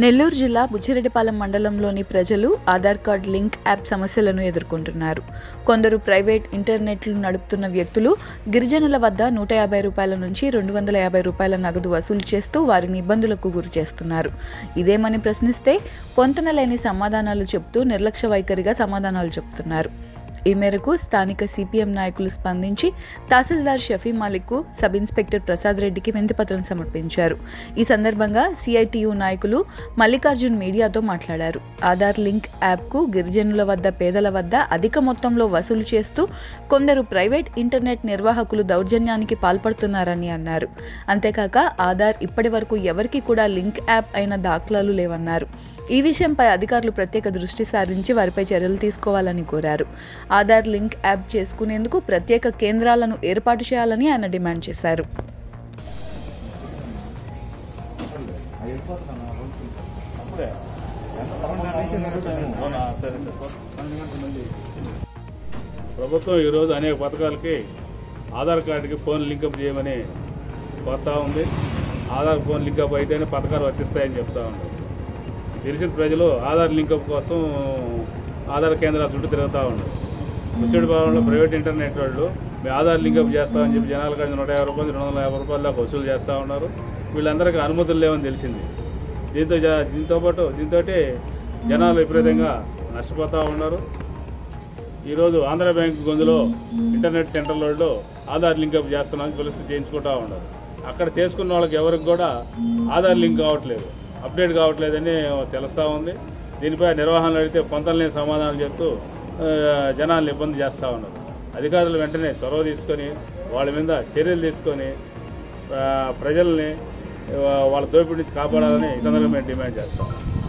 నెల్లూరు జిల్లా బుచ్చిరెడ్డిపాలెం మండలంలోని ప్రజలు ఆధార్ కార్డ్ లింక్ యాప్ సమస్యలను ఎదుర్కొంటున్నారు కొందరు ప్రైవేట్ ఇంటర్నెట్లు నడుపుతున్న వ్యక్తులు గిరిజనుల వద్ద నూట యాభై రూపాయల నుంచి రెండు వందల యాభై రూపాయల నగదు వసూలు చేస్తూ వారిని ఇబ్బందులకు గురి చేస్తున్నారు ఇదేమని ప్రశ్నిస్తే పొంతనలేని సమాధానాలు చెప్తూ నిర్లక్ష్య వైఖరిగా సమాధానాలు చెప్తున్నారు ఈ మేరకు స్థానిక సిపిఎం నాయకులు స్పందించి తహసీల్దార్ షఫీ మాలిక్కు సబ్ ఇన్స్పెక్టర్ ప్రసాద్ రెడ్డికి వినతిపత్రం సమర్పించారు ఈ సందర్భంగా సిఐటియు నాయకులు మల్లికార్జున్ మీడియాతో మాట్లాడారు ఆధార్ లింక్ యాప్కు గిరిజనుల వద్ద పేదల వద్ద అధిక మొత్తంలో వసూలు చేస్తూ కొందరు ప్రైవేట్ ఇంటర్నెట్ నిర్వాహకులు దౌర్జన్యానికి పాల్పడుతున్నారని అన్నారు అంతేకాక ఆధార్ ఇప్పటి వరకు ఎవరికి కూడా లింక్ యాప్ అయిన దాఖలాలు లేవన్నారు ఈ విషయంపై అధికారులు ప్రత్యేక దృష్టి సారించి వారిపై చర్యలు తీసుకోవాలని కోరారు ఆధార్ లింక్ యాప్ చేసుకునేందుకు ప్రత్యేక కేంద్రాలను ఏర్పాటు చేయాలని ఆయన డిమాండ్ చేశారు ప్రభుత్వం ఈరోజు అనేక పథకాలకి ఆధార్ కార్డుకి ఫోన్ లింకప్ చేయమని కోరుతా ఉంది ఆధార్ ఫోన్ లింకప్ అయితేనే పథకాలు వర్తిస్తాయని చెప్తా ఉన్నారు తెలిసిన ప్రజలు ఆధార్ లింకప్ కోసం ఆధార్ కేంద్రాల చుట్టూ తిరుగుతూ ఉన్నారు ముచ్చడి భాగంలో ప్రైవేట్ ఇంటర్నెట్ వాళ్ళు మేము ఆధార్ లింకప్ చేస్తామని చెప్పి జనాల కాడ నూట యాభై రూపాయలు రెండు వందల యాభై రూపాయల దాకా వసూలు చేస్తూ ఉన్నారు వీళ్ళందరికీ అనుమతులు లేవని తెలిసింది దీంతో జ- దీంతో పాటు దీంతో జనాలు విపరీతంగా నష్టపోతూ ఉన్నారు ఈరోజు ఆంధ్ర బ్యాంక్ గొంతులో ఇంటర్నెట్ సెంటర్లలో ఆధార్ లింకప్ చేస్తున్నామని పిలిచి చేయించుకుంటా ఉన్నారు అక్కడ చేసుకున్న వాళ్ళకి ఎవరికి కూడా ఆధార్ లింక్ కావట్లేదు అప్డేట్ కావట్లేదని తెలుస్తూ ఉంది దీనిపై నిర్వహణలు అడిగితే పొంతలేని సమాధానాలు చెప్తూ ఆ, జనాలను ఇబ్బంది చేస్తూ ఉన్నారు అధికారులు వెంటనే చొరవ తీసుకొని వాళ్ళ మీద చర్యలు తీసుకొని ఆ, ప్రజల్ని ఆ, వాళ్ళ దోపిడీ నుంచి కాపాడాలని ఈ సందర్భంగా మేము డిమాండ్ చేస్తాం